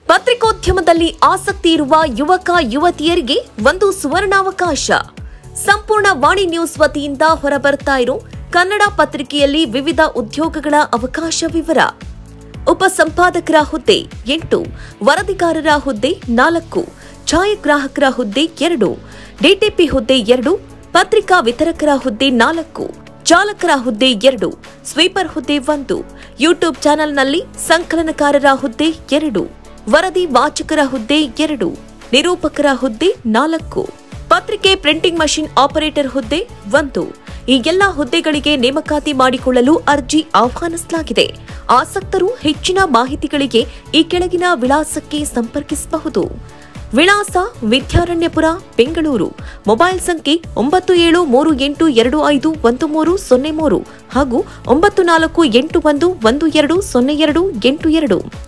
ಪತ್ರಿಕೋದ್ಯಮದಲ್ಲಿ ಆಸಕ್ತಿ ಇರುವ ಯುವಕ ಯುವತಿಯರಿಗೆ ಒಂದು ಸುವರ್ಣಾವಕಾಶ ಸಂಪೂರ್ಣ ವಾಣಿ ನ್ಯೂಸ್ ವತಿಯಿಂದ ಹೊರಬರ್ತಾ ಇರೋ ಕನ್ನಡ ಪತ್ರಿಕೆಯಲ್ಲಿ ವಿವಿಧ ಉದ್ಯೋಗಗಳ ಅವಕಾಶ ವಿವರ ಉಪಸಂಪಾದಕರ ಹುದ್ದೆ ಎಂಟು ವರದಿಗಾರರ ಹುದ್ದೆ ನಾಲ್ಕು ಛಾಯಾಗ್ರಾಹಕರ ಹುದ್ದೆ ಎರಡು ಡಿಟಿಪಿ ಹುದ್ದೆ ಎರಡು ಪತ್ರಿಕಾ ವಿತರಕರ ಹುದ್ದೆ ನಾಲ್ಕು ಚಾಲಕರ ಹುದ್ದೆ ಎರಡು ಸ್ವೀಪರ್ ಹುದ್ದೆ ಒಂದು ಯೂಟ್ಯೂಬ್ ಚಾನೆಲ್ನಲ್ಲಿ ಸಂಕಲನಕಾರರ ಹುದ್ದೆ ಎರಡು ವರದಿ ವಾಚಕರ ಹುದ್ದೆ ಎರಡು ನಿರೂಪಕರ ಹುದ್ದೆ ನಾಲ್ಕು ಪತ್ರಿಕೆ ಪ್ರಿಂಟಿಂಗ್ ಮಷಿನ್ ಆಪರೇಟರ್ ಹುದ್ದೆ ಒಂದು ಈ ಎಲ್ಲ ಹುದ್ದೆಗಳಿಗೆ ನೇಮಕಾತಿ ಮಾಡಿಕೊಳ್ಳಲು ಅರ್ಜಿ ಆಹ್ವಾನಿಸಲಾಗಿದೆ ಆಸಕ್ತರು ಹೆಚ್ಚಿನ ಮಾಹಿತಿಗಳಿಗೆ ಈ ಕೆಳಗಿನ ವಿಳಾಸಕ್ಕೆ ಸಂಪರ್ಕಿಸಬಹುದು ವಿಳಾಸ ವಿದ್ಯಾರಣ್ಯಪುರ ಬೆಂಗಳೂರು ಮೊಬೈಲ್ ಸಂಖ್ಯೆ ಒಂಬತ್ತು ಏಳು ಮೂರು ಎಂಟು ಎರಡು ಐದು ಒಂದು ಮೂರು ಸೊನ್ನೆ ಮೂರು ಹಾಗೂ ಒಂಬತ್ತು ನಾಲ್ಕು ಎಂಟು ಒಂದು ಒಂದು ಎರಡು ಸೊನ್ನೆ ಎರಡು ಎಂಟು ಎರಡು